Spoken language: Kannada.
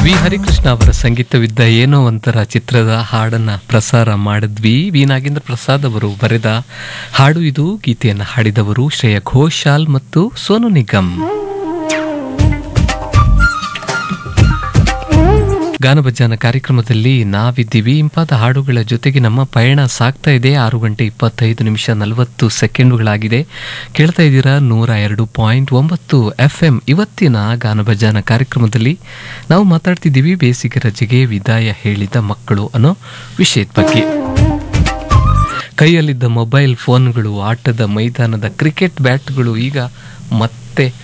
ವಿ ಹರಿಕೃಷ್ಣ ಅವರ ಸಂಗೀತವಿದ್ದ ಏನೋ ಒಂಥರ ಚಿತ್ರದ ಹಾಡನ್ನ ಪ್ರಸಾರ ಮಾಡಿದ್ವಿ ವಿ ನಾಗೇಂದ್ರ ಪ್ರಸಾದ್ ಅವರು ಬರೆದ ಹಾಡು ಇದು ಗೀತೆಯನ್ನು ಹಾಡಿದವರು ಶ್ರೇಯ ಘೋಷಾಲ್ ಮತ್ತು ಸೋನು ನಿಗಮ್ ಗಾನಭಜಾನ ಕಾರ್ಯಕ್ರಮದಲ್ಲಿ ನಾವಿದ್ದೀವಿ ಇಂಪಾದ ಹಾಡುಗಳ ಜೊತೆಗೆ ನಮ್ಮ ಪಯಣ ಸಾಗ್ತಾ ಇದೆ ಆರು ಗಂಟೆ ಇಪ್ಪತ್ತೈದು ನಿಮಿಷ ನಲವತ್ತು ಸೆಕೆಂಡುಗಳಾಗಿದೆ ಕೇಳ್ತಾ ಇದ್ದೀರಾ ನೂರ ಎರಡು ಪಾಯಿಂಟ್ ಒಂಬತ್ತು ಎಫ್ ಎಂ ಇವತ್ತಿನ ಗಾನಭಜಾನ ಕಾರ್ಯಕ್ರಮದಲ್ಲಿ ನಾವು ಮಾತಾಡ್ತಿದ್ದೀವಿ ಬೇಸಿಗೆ ರಜೆಗೆ ವಿದಾಯ ಹೇಳಿದ ಮಕ್ಕಳು ಅನ್ನೋ ವಿಷಯದ ಬಗ್ಗೆ ಕೈಯಲ್ಲಿದ್ದ ಮೊಬೈಲ್ ಫೋನ್ಗಳು ಆಟದ ಮೈದಾನದ ಕ್ರಿಕೆಟ್ ಬ್ಯಾಟ್ಗಳು ಈಗ ಮತ್ತೆ